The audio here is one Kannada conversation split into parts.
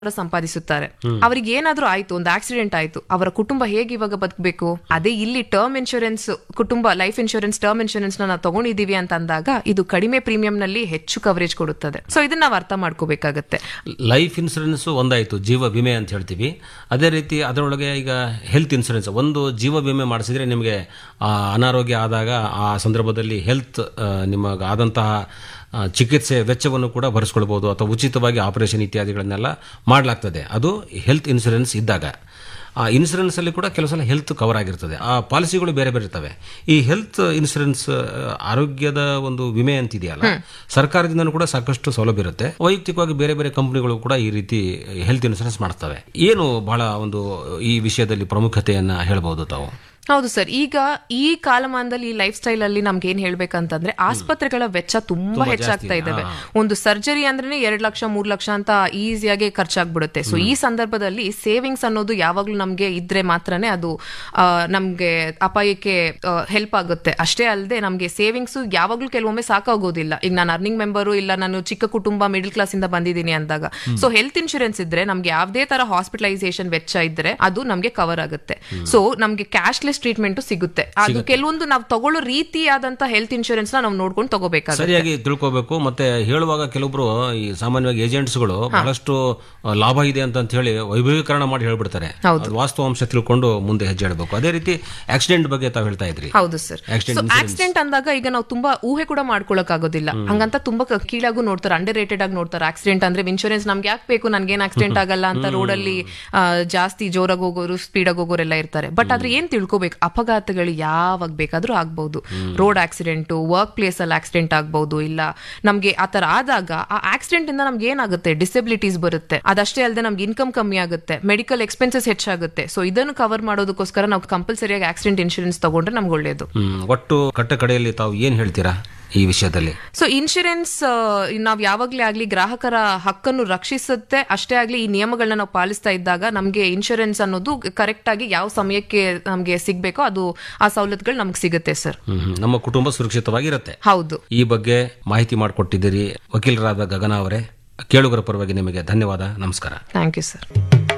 ಸಂಪಾದಿಸುತ್ತಾರೆ ಅವರಿಗೆ ಏನಾದ್ರೂ ಆಯ್ತು ಒಂದು ಆಕ್ಸಿಡೆಂಟ್ ಆಯ್ತು ಅವರ ಕುಟುಂಬ ಹೇಗೆ ಇವಾಗ ಬದುಕಬೇಕು ಅದೇ ಇಲ್ಲಿ ಟರ್ಮ್ ಇನ್ಶೂರೆನ್ಸ್ ಕುಟುಂಬ ಲೈಫ್ ಇನ್ಶೂರೆನ್ಸ್ ಟರ್ಮ್ ಇನ್ಶೂರೆನ್ಸ್ ನಾವು ತಗೊಂಡಿದೀವಿ ಅಂತ ಅಂದಾಗ ಇದು ಕಡಿಮೆ ಪ್ರೀಮಿಯಂ ನಲ್ಲಿ ಹೆಚ್ಚು ಕವರೇಜ್ ಕೊಡುತ್ತದೆ ಸೊ ಇದನ್ನ ನಾವು ಅರ್ಥ ಮಾಡ್ಕೋಬೇಕಾಗತ್ತೆ ಲೈಫ್ ಇನ್ಸೂರೆನ್ಸ್ ಒಂದಾಯಿತು ಜೀವ ವಿಮೆ ಅಂತ ಹೇಳ್ತೀವಿ ಅದೇ ರೀತಿ ಅದರೊಳಗೆ ಈಗ ಹೆಲ್ತ್ ಇನ್ಸೂರೆನ್ಸ್ ಒಂದು ಜೀವ ವಿಮೆ ಮಾಡಿಸಿದ್ರೆ ನಿಮಗೆ ಆ, ಅನಾರೋಗ್ಯ ಆದಾಗ ಆ ಸಂದರ್ಭದಲ್ಲಿ ಹೆಲ್ತ್ ನಿಮಗೆ ಆದಂತಹ ಆ, ಚಿಕಿತ್ಸೆ ವೆಚ್ಚವನ್ನು ಕೂಡ ಭರಿಸ್ಕೊಳ್ಬೋದು ಅಥವಾ ಉಚಿತವಾಗಿ ಆಪರೇಷನ್ ಇತ್ಯಾದಿಗಳನ್ನೆಲ್ಲ ಮಾಡಲಾಗ್ತದೆ ಅದು ಹೆಲ್ತ್ ಇನ್ಸೂರೆನ್ಸ್ ಇದ್ದಾಗ ಆ ಇನ್ಸೂರೆನ್ಸ್ ಅಲ್ಲಿ ಕೂಡ ಕೆಲವು ಸಲ ಹೆಲ್ತ್ ಕವರ್ ಆಗಿರ್ತದೆ ಆ ಪಾಲಿಸಿಗಳು ಬೇರೆ ಬೇರೆ ಇರ್ತವೆ ಈ ಹೆಲ್ತ್ ಇನ್ಸೂರೆನ್ಸ್ ಆರೋಗ್ಯದ ಒಂದು ವಿಮೆ ಅಂತಿದೆಯಲ್ಲ ಸರ್ಕಾರದಿಂದನೂ ಕೂಡ ಸಾಕಷ್ಟು ಸೌಲಭ್ಯ ಇರುತ್ತೆ ವೈಯಕ್ತಿಕವಾಗಿ ಬೇರೆ ಬೇರೆ ಕಂಪನಿಗಳು ಕೂಡ ಈ ರೀತಿ ಹೆಲ್ತ್ ಇನ್ಸೂರೆನ್ಸ್ ಮಾಡ್ತವೆ ಏನು ಬಹಳ ಒಂದು ಈ ವಿಷಯದಲ್ಲಿ ಪ್ರಾಮುಖ್ಯತೆಯನ್ನ ಹೇಳ್ಬೋದು ತಾವು ಹೌದು ಸರ್ ಈಗ ಈ ಕಾಲಮಾನದಲ್ಲಿ ಈ ಲೈಫ್ ಸ್ಟೈಲ್ ಅಲ್ಲಿ ನಮ್ಗೆ ಏನ್ ಹೇಳ್ಬೇಕಂತಂದ್ರೆ ಆಸ್ಪತ್ರೆಗಳ ವೆಚ್ಚ ತುಂಬಾ ಹೆಚ್ಚಾಗ್ತಾ ಇದಾವೆ ಒಂದು ಸರ್ಜರಿ ಅಂದ್ರೆ ಎರಡ್ ಲಕ್ಷ ಮೂರ್ ಲಕ್ಷ ಅಂತ ಈಸಿಯಾಗಿ ಖರ್ಚಾಗ್ಬಿಡುತ್ತೆ ಸೊ ಈ ಸಂದರ್ಭದಲ್ಲಿ ಸೇವಿಂಗ್ಸ್ ಅನ್ನೋದು ಯಾವಾಗ್ಲೂ ನಮ್ಗೆ ಇದ್ರೆ ಮಾತ್ರನೇ ಅದು ಆ, ನಮ್ಗೆ ಅಪಾಯಕ್ಕೆ ಹೆಲ್ಪ್ ಆಗುತ್ತೆ ಅಷ್ಟೇ ಅಲ್ಲದೆ ನಮ್ಗೆ ಸೇವಿಂಗ್ಸ್ ಯಾವಾಗ್ಲೂ ಕೆಲವೊಮ್ಮೆ ಸಾಕಾಗೋದಿಲ್ಲ ಈಗ ನಾನು ಅರ್ನಿಂಗ್ ಮೆಂಬರು ಇಲ್ಲ ನಾನು ಚಿಕ್ಕ ಕುಟುಂಬ ಮಿಡಲ್ ಕ್ಲಾಸ್ ಇಂದ ಬಂದಿದ್ದೀನಿ ಅಂದಾಗ ಸೊ ಹೆಲ್ತ್ ಇನ್ಶೂರೆನ್ಸ್ ಇದ್ರೆ ನಮ್ಗೆ ಯಾವ್ದೇ ತರ ಹಾಸ್ಪಿಟಲೈಸೇಷನ್ ವೆಚ್ಚ ಇದ್ರೆ ಅದು ನಮ್ಗೆ ಕವರ್ ಆಗುತ್ತೆ ಸೊ ನಮ್ಗೆ ಕ್ಯಾಶ್ಲೆಸ್ ಟ್ರೀಟ್ಮೆಂಟ್ ಸಿಗುತ್ತೆ ಅದು ಕೆಲವೊಂದು ನಾವು ತಗೊಳ್ಳೋ ರೀತಿಯಾದಂತ ಹೆಲ್ತ್ ಇನ್ಶೂರೆನ್ಸ್ ನಾವು ನೋಡ್ಕೊಂಡು ತಗೋಬೇಕಾಗುತ್ತೆ ಸರಿಯಾಗಿ ತಿಳ್ಕೋಬೇಕು ಮತ್ತೆ ಹೇಳುವಾಗ ಕೆಲವೊಬ್ರು ಈ ಸಾಮಾನ್ಯವಾಗಿ ಏಜೆಂಟ್ಸ್ಗಳು ಬಹಳಷ್ಟು ಆ, ಲಾಭ ಇದೆ ಅಂತ ಅಂತ ಹೇಳಿ ವೈಭವೀಕರಣ ಮಾಡಿ ಹೇಳ್ಬಿಡ್ತಾರೆ ಅದು ವಾಸ್ತವಾಂಶ ತಿಳ್ಕೊಂಡು ಮುಂದೆ ಹೆಜ್ಜೆ ಇಡಬೇಕು ಅದೇ ರೀತಿ ಆಕ್ಸಿಡೆಂಟ್ ಬಗ್ಗೆ ತಾವು ಹೇಳ್ತಾ ಇದ್ರಿ ಹೌದು ಸರ್ Accident ಸೊ ಆಕ್ಸಿಡೆಂಟ್ ಅಂದಾಗ ಈಗ ನಾವು ತುಂಬಾ ಊಹೆ ಕೂಡ ಮಾಡ್ಕೊಳಕ್ ಆಗೋದಿಲ್ಲ ಹಂಗಂತ ತುಂಬಾ ಕ- ಕೀಳಾಗೂ ನೋಡ್ತಾರೆ ಅಂಡರ್ ರೇಟೆಡ್ ಆಗಿ ನೋಡ್ತಾರೆ ಆಕ್ಸಿಡೆಂಟ್ ಅಂದ್ರೆ ಇನ್ಶೂರೆನ್ಸ್ ನಮ್ಗೆ ಯಾಕೆ ಬೇಕು ನನ್ಗೇನ್ ಆಕ್ಸಿಡೆಂಟ್ ಆಗಲ್ಲ ಅಂತ ರೋಡಲ್ಲಿ ಜಾಸ್ತಿ ಜೋರಾಗಿ ಹೋಗೋರು ಸ್ಪೀಡ್ ಆಗಿ ಹೋಗೋರೆಲ್ಲ ಇರ್ತಾರೆ ಬಟ್ ಆದ್ರೆ ಏನ್ ತಿಳ್ಕೊಬೇಕು ಅಪಘಾತಗಳು ಯಾವಾಗ ಬೇಕಾದ್ರೂ ಆಗ್ಬಹುದು ರೋಡ್ ಆಕ್ಸಿಡೆಂಟ್ ವರ್ಕ್ ಪ್ಲೇಸ್ ಅಲ್ಲಿ ಆಕ್ಸಿಡೆಂಟ್ ಆಗ್ಬಹುದು ಇಲ್ಲ ನಮ್ಗೆ ಆತರ ಆದಾಗ ಆ ಆಕ್ಸಿಡೆಂಟ್ ಇಂದ ನಮ್ಗೆ ಏನಾಗುತ್ತೆ ಡಿಸಬಿಲಿಟೀಸ್ ಬರುತ್ತೆ ಅದಷ್ಟೇ ಅಲ್ಲದೆ ನಮ್ಗೆ ಇನ್ಕಮ್ ಕಮ್ಮಿ ಆಗುತ್ತೆ ಮೆಡಿಕಲ್ ಎಕ್ಸ್ಪೆನ್ಸಸ್ ಹೆಚ್ಚಾಗುತ್ತೆ ಸೊ ಇದನ್ನು ಕವರ್ ಮಾಡೋದಕ್ಕೋಸ್ಕರ ನಾವು ಕಂಪಲ್ಸರಿಯಾಗಿ ಆಕ್ಸಿಡೆಂಟ್ ಇನ್ಶೂರೆನ್ಸ್ ತಗೊಂಡ್ರೆ ನಮ್ಗೆ ಒಳ್ಳೇದು ಹ್ಮ್ ಒಟ್ಟು ಕಟ್ಟ ಕಡೆಯಲ್ಲಿ ತಾವು ಏನ್ ಹೇಳ್ತೀರಾ ಈ ವಿಷಯದಲ್ಲಿ ಸೊ ಇನ್ಶೂರೆನ್ಸ್ ನಾವ್ ಯಾವಾಗ್ಲೇ ಆಗ್ಲಿ ಗ್ರಾಹಕರ ಹಕ್ಕನ್ನು ರಕ್ಷಿಸುತ್ತೆ ಅಷ್ಟೇ ಆಗ್ಲಿ ಈ ನಿಯಮಗಳನ್ನ ನಾವು ಪಾಲಿಸ್ತಾ ಇದ್ದಾಗ ನಮ್ಗೆ ಇನ್ಶೂರೆನ್ಸ್ ಅನ್ನೋದು ಕರೆಕ್ಟ್ ಆಗಿ ಯಾವ ಸಮಯಕ್ಕೆ ನಮ್ಗೆ ಸಿಗ್ಬೇಕೋ ಅದು ಆ ಸವಲತ್ತುಗಳು ನಮ್ಗೆ ಸಿಗುತ್ತೆ ಸರ್ ಹ್ಮ್, ಹ್ಮ್. ನಮ್ಮ ಕುಟುಂಬ ಸುರಕ್ಷಿತವಾಗಿರುತ್ತೆ ಹೌದು ಈ ಬಗ್ಗೆ ಮಾಹಿತಿ ಮಾಡಿಕೊಟ್ಟಿದ್ದೀರಿ ವಕೀಲರಾದ ಗಗನ ಅವರೇ ಕೇಳುಗರ ಪರವಾಗಿ ನಿಮಗೆ ಧನ್ಯವಾದ ನಮಸ್ಕಾರ ಥ್ಯಾಂಕ್ ಯು ಸರ್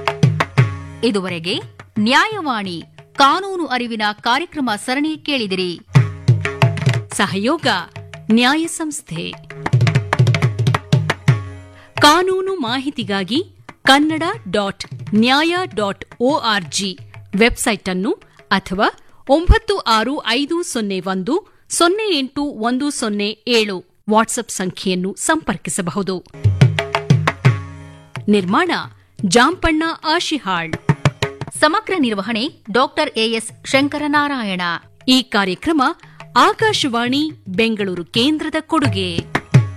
ಇದುವರೆಗೆ ನ್ಯಾಯವಾಣಿ ಕಾನೂನು ಅರಿವಿನ ಕಾರ್ಯಕ್ರಮ ಸರಣಿ ಕೇಳಿದಿರಿ ಸಹಯೋಗ ನ್ಯಾಯ ಸಂಸ್ಥೆ ಕಾನೂನು ಮಾಹಿತಿಗಾಗಿ Kannada dot Nyaya dot O R G website ಅನ್ನು ಅಥವಾ ಒಂಬತ್ತು ಆರು ಐದು ಸೊನ್ನೆ ಒಂದು ಸೊನ್ನೆ ಎಂಟು ಒಂದು ಸೊನ್ನೆ ಏಳು ವಾಟ್ಸ್ಆಪ್ ಸಂಖ್ಯೆಯನ್ನು ಸಂಪರ್ಕಿಸಬಹುದು ನಿರ್ಮಾಣ ಜಾಂಪಣ್ಣ ಆಶಿಹಾಳ್ ಸಮಗ್ರ ನಿರ್ವಹಣೆ ಡಾಕ್ಟರ್ ಎಎಸ್ ಶಂಕರನಾರಾಯಣ ಈ ಕಾರ್ಯಕ್ರಮ ಆಕಾಶವಾಣಿ ಬೆಂಗಳೂರು ಕೇಂದ್ರದ ಕೊಡುಗೆ